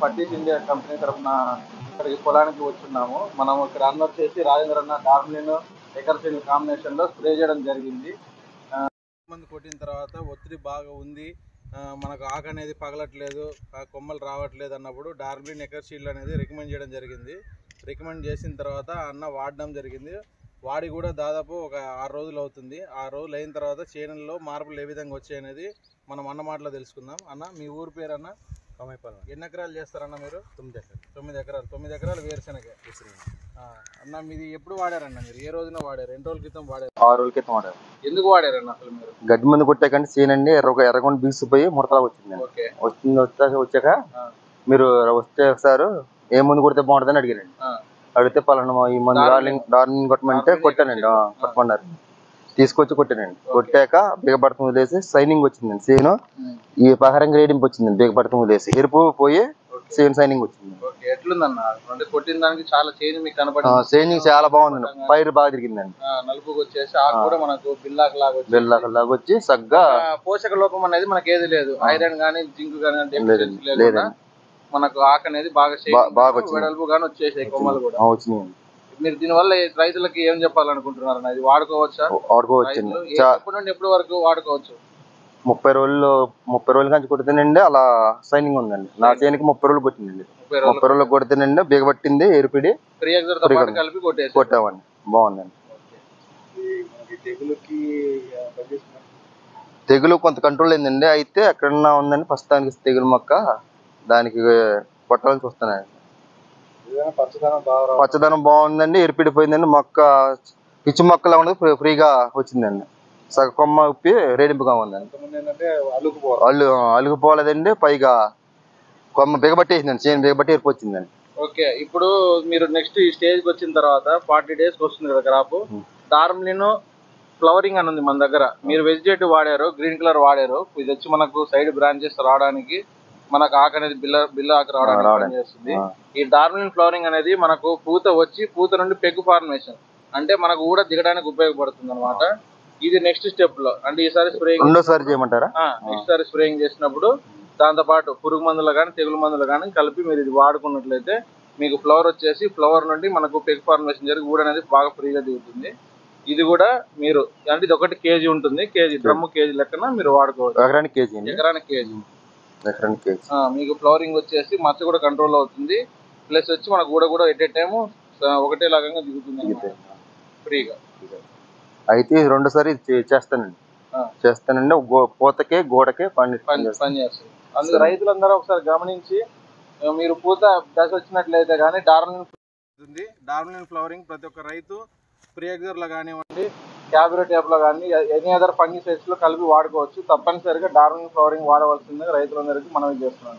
పట్టీస్ India company తరఫున ఇక్కడికి పొలానికి వచ్చున్నాము మనం ఇక్కడ అన్న వచ్చేసి రాజేంద్ర అన్న డార్మిలిన్ ఎకర్సీన్ కాంబినేషన్ లో స్ప్రే చేయడం జరిగింది ఆ, మంది కొట్టిన తర్వాత ఒత్తిడి బాగా ఉంది ఆ, మనకు ఆకు అనేది పగలట్లేదు ఆ కొమ్మలు రావట్లేదు అన్నప్పుడు డార్మిలిన్ ఎకర్ షీల్డ్ అనేది రికమెండ్ చేయడం జరిగింది రికమెండ్ చేసిన తర్వాత అన్న వాడడం జరిగింది వాడి కూడా దాదాపు ఒక ఆరు రోజులు అవుతుంది ఆరు రోజులు అయిన తర్వాత చేనుల్లో మార్పులు ఏ విధంగా వచ్చాయి అనేది మనం అన్న మాటలో తెలుసుకుందాం అన్న మీ ఊరు పేరు అన్న కమైపాలెం ఎన్ని ఎకరాలు చేస్తారన్న మీరు తొమ్మిది ఎకరాలు తొమ్మిది ఎకరాలు తొమ్మిది ఎకరాలు వేరుశనగ ఆ, అన్న మీది ఎప్పుడు వాడారన్న మీరు ఏ రోజున వాడారు ఎన్ని రోజుల క్రితం వాడారు ఆరు రోజుల క్రితం వాడారు ఎందుకు వాడారన్న అసలు మీరు గడ్డి మందు కొట్టాకంటే చేనండి ఎర్ర ఎర్రగొండ బీసిపోయి ముడతలా వచ్చిందండి ఓకే వచ్చింది వచ్చాక వచ్చాక ఆ. మీరు వస్తే సార్ ఏ మందు కొడితే బాగుంటుందని అడిగారండి ఆ, అడిగితే పలానా ఈ మందు డార్లింగ్. డార్లింగ్ డార్లింగ్ కొట్టమంటే డార్లింగ్ కొట్టానండి ఆ, ఆ. కొట్టమన్నారు తీసుకొచ్చి కొట్టానండి ఓకే. కొట్టాక బిగపడతం వదిలేసి సైనింగ్ వచ్చిందండి సేను ఉమ్, ఈ పహారం గ్రేడింపు వచ్చిందండి బిగపడతం వదిలేసి ఎరుపు పోయి ఓకే. సేన్ సైనింగ్ వచ్చింది ఓకే ఎట్లుందన్న అంటే కొట్టిన దానికి చాలా చేంజ్ మీకు కనపడింది సైనింగ్ చాలా బాగుందండి పైరు బాగా తిరిగిందండి ఆ, నలుపుకి వచ్చేసి ఆకు కూడా మనకు బిల్లాక్ లాగా వచ్చి బెల్లలాగా వచ్చి సగ్గా పోషక లోపం అనేది మనకి ఏది లేదు ఐరన్ గానీ జింక్ గానీ లేదండి, డెఫిషియన్సీ లేకుండా లేదండి. మనకు ఆకు అనేది బాగా బా- షేడింగ్ బాగా వచ్చింది. వెడల్పు గానీ వచ్చేసాయి కొమ్మలు కూడా ఆ, వచ్చినాయండి మీరు దీనివల్ల ఈ రైతులకి ఏం చెప్పాలనుకుంటున్నారు అన్న ఇది వాడుకోవచ్చా ఆడుకోవచ్చండి రైతులు ఏ- చా- ఎప్పటి నుండి ఎప్పటి వరకు వాడుకోవచ్చు ముప్పై రోజులు ముప్పై రోజుల నుంచి కొడితేనండి అలా సైనింగ్ ఉందండి నా చేనికి ముప్పై రోజులు కొట్టిందండి ముప్పై రోజులు ముప్పై రోజులు కొడితేనండి బిగబట్టింది ఎరిపిడి ఫ్రీ ఎగ్జర్ తో పాటు ఫ్రీగా కలిపి కొట్టేసి కొట్టామండి బాగుందండి తెగులుకి తెగులు కొంత కంట్రోల్ అయిందండి అయితే ఎక్కడన్నా ఉందండి ప్రస్తుతానికి తెగులు మొక్క దానికి కొట్టాలని చూస్తానండి పచ్చదనం బాగా పచ్చదనం బాగుందండి ఎరిపిడిపోయిందండి మొక్క పిచ్చి మొక్కలా ఉండదు ఫ్రీ- ఫ్రీగా వచ్చిందండి సగ కొమ్మ ఉప్పి రేడింపుగా ఉందండి కొంతమంది ఏంటంటే అలుగుపోవాలి అల్లు అలుగుపోలేదండి పైగా కొమ్మ బిగబట్టేసిందండి చేను బిగబట్టి ఎరుపు వచ్చిందండి ఓకే ఇప్పుడు మీరు నెక్స్ట్ ఈ స్టేజ్ కి వచ్చిన తర్వాత ఫార్టీ డేస్ వస్తుంది కదా క్రాప్ Hmm. డార్మ్లిన్ ఫ్లవరింగ్ అని ఉంది మన దగ్గర మీరు వెజిటేటివ్ వాడారు గ్రీన్ కలర్ వాడారు ఇది వచ్చి మనకు సైడ్ బ్రాంచెస్ రావడానికి మనకు ఆకు అనేది బిల్ల బిల్ల ఆకు రావడానికి రావడానికి. పనిచేస్తుంది ఆ. ఈ డార్మ్లిన్ ఫ్లవరింగ్ అనేది మనకు పూత వచ్చి పూత నుండి పెగ్గు ఫార్మేషన్ అంటే మనకు ఊడ దిగడానికి ఉపయోగపడుతుంది అనమాట ఇది నెక్స్ట్ స్టెప్ లో అంటే ఈసారి స్ప్రేయింగ్ రెండోసారి చేయమంటారా నెక్స్ట్ సారి స్ప్రేయింగ్ చేసినప్పుడు దాంతో పాటు పురుగు మందులు కానీ తెగులు మందులు కానీ కలిపి మీరు ఇది వాడుకున్నట్లయితే మీకు ఫ్లవర్ వచ్చేసి ఫ్లవర్ నుండి మనకు పెగ్ ఫార్మేషన్ జరిగి ఊడ అనేది బాగా ఫ్రీగా దిగుతుంది ఇది కూడా మీరు అంటే ఇది ఒకటి కేజీ ఉంటుంది కేజీ డ్రమ్ము కేజీ లెక్కన మీరు వాడుకోవచ్చు ఎకరానికి కేజీ అండి ఎకరానికి కేజీ ఎకరానికి కేజీ ఆ, మీకు ఫ్లవరింగ్ వచ్చేసి మచ్చ కూడా కంట్రోల్ అవుతుంది ప్లస్ వచ్చి మనకు ఊడ కూడా ఎట్ ఏ టైము ఒకటే లాగా దిగుతుంది ఫ్రీగా అయితే ఇది రెండోసారి ఇది చే- చేస్తానండి ఆ. చేస్తానండి గో- పూతకే గోడకే పండి పని పని చేస్తుంది అందుకు రైతులందరూ ఒకసారి గమనించి ఆ, మీరు పూత దశ వచ్చినట్లయితే కానీ డార్మిన్ ఉంది డార్మిన్ ఫ్లవరింగ్ ప్రతి ఒక్క రైతు ప్రియగర్ లో కానివ్వండి క్యాబినెట్ టేప్ లో కానీ ఎనీ అదర్ ఫంగిసైడ్స్ లో కలిపి వాడుకోవచ్చు తప్పనిసరిగా డార్మిన్ ఫ్లవరింగ్ వాడవలసిందిగా రైతులందరికీ మనం చేస్తున్నాం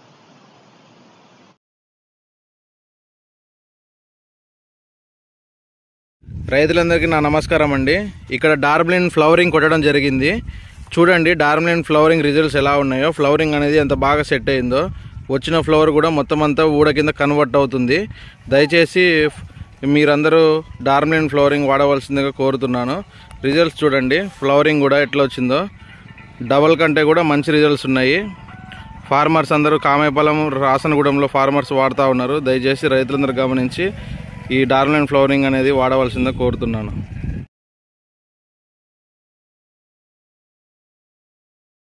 రైతులందరికీ నా నమస్కారం అండి ఇక్కడ డార్బ్లిన్ ఫ్లవరింగ్ కొట్టడం జరిగింది చూడండి డార్బ్లిన్ ఫ్లవరింగ్ రిజల్ట్స్ ఎలా ఉన్నాయో ఫ్లవరింగ్ అనేది ఎంత బాగా సెట్ అయిందో వచ్చిన ఫ్లవర్ కూడా మొత్తం అంతా ఊడ కింద కన్వర్ట్ అవుతుంది దయచేసి మీరందరూ డార్బ్లిన్ ఫ్లవరింగ్ వాడవలసిందిగా కోరుతున్నాను రిజల్ట్స్ చూడండి ఫ్లవరింగ్ కూడా ఎట్లా వచ్చిందో డబల్ కంటే కూడా మంచి రిజల్ట్స్ ఉన్నాయి ఫార్మర్స్ అందరూ కామేపాలెం రాసనగూడెంలో ఫార్మర్స్ వాడుతూ ఉన్నారు దయచేసి రైతులందరూ గమనించి ఈ డార్లిన్ ఫ్లవరింగ్ అనేది వాడవలసిందిగా కోరుతున్నాను